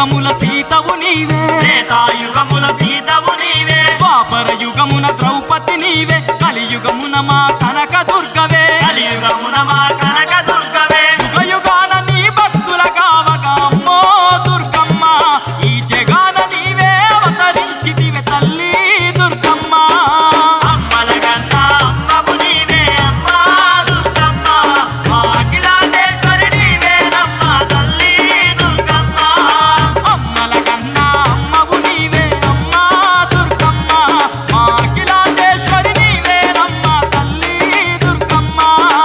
యుగముల సీతవు నీవే త్రేతాయుగముల సీతవు నీవే ద్వాపర యుగమున ద్రౌపది నీవే కలియుగమున మా కనక దుర్గవే కలియుగమున మా కనక దుర్గవే యుగ యుగాన నీ భక్తుల కావగా అమ్మో దుర్గమ్మ ఈ జగాన నీవే అవతరించితివే తల్లి దుర్గమ్మ అమ్మల కన్నా అమ్మవు నీవే అమ్మా దుర్గమ్మ మా అఖిలాండేశ్వరి నీవేనమ్మ తల్లి దుర్గమ్మ అమ్మల కన్నా అమ్మవు నీవే అమ్మా దుర్గమ్మ మా అఖిలాండేశ్వరి నీవే నమ్మ తల్లి దుర్గమ్మ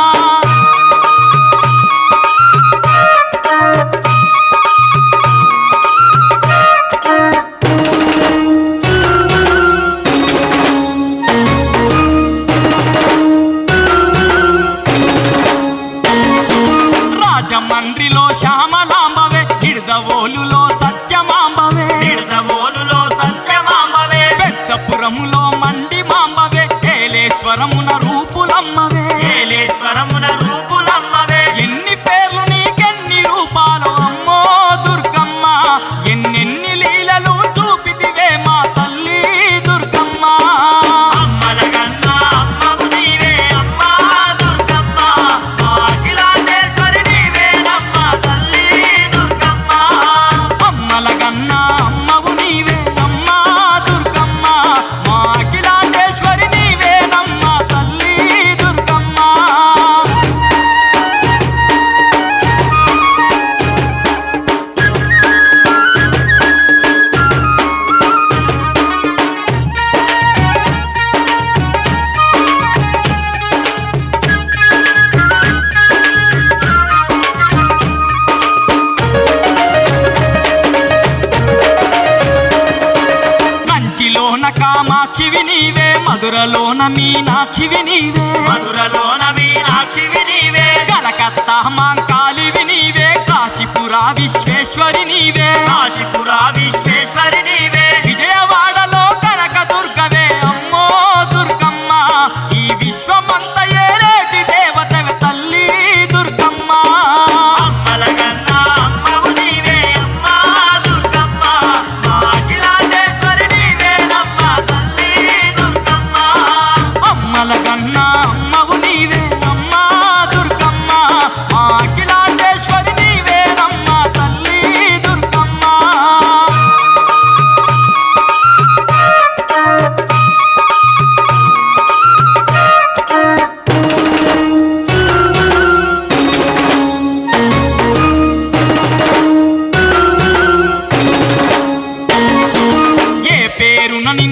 రాజమండ్రిలో శ్యామలాంబవే గిడదవోలులో సత్యమాంబవే నిడదవోలులో సత్యమాంబవే పెద్దపురములో మండి మాంబవే ఏలేశ్వరమున రూపులమ్మవే ఏలేశ్వరమున రూపులమ్మవే ఎన్ని పేర్లు నీకెన్ని రూపాలు అమ్మో దుర్గమ్మ ఎన్నెన్ని లీలలు చూపితివే మా తల్లి దుర్గమ్మ అమ్మల కన్నా అమ్మవు నీవే అమ్మా దుర్గమ్మ మా అఖిలాండేశ్వరి నీవేనమ్మ తల్లి దుర్గమ్మ అమ్మల కన్నా అమ్మవు నీవే అమ్మా దుర్గమ్మ మా అఖిలాండేశ్వరి నీవే నమ్మ తల్లి దుర్గమ్మ కంచిలోన కామాక్షివి నీవే మధురలోన మీనాక్షివి నీవే మధురలోన మీనాక్షివి నీవే కలకత్తా మాంకాళివి నీవే కాశీపురా విశ్వేశ్వరి నీవే కాశీపుర విశ్వేశ్వరి నీవే విజయవాడలో కనక దుర్గవే అమ్మో దుర్గమ్మ ఈ విశ్వమంత ఏలేటి దేవతవే తల్లి దుర్గమ్మ అమ్మల కన్నా అమ్మవు నీవే అమ్మా దుర్గమ్మ మా అఖిలాండేశ్వరి నీవేనమ్మ తల్లి దుర్గమ్మ అమ్మల కన్నా అమ్మవు నీవే అమ్మా దుర్గమ్మ మా అఖిలాండేశ్వరి నీవే నమ్మ తల్లి దుర్గమ్మ ఏ పేరున నిన్ను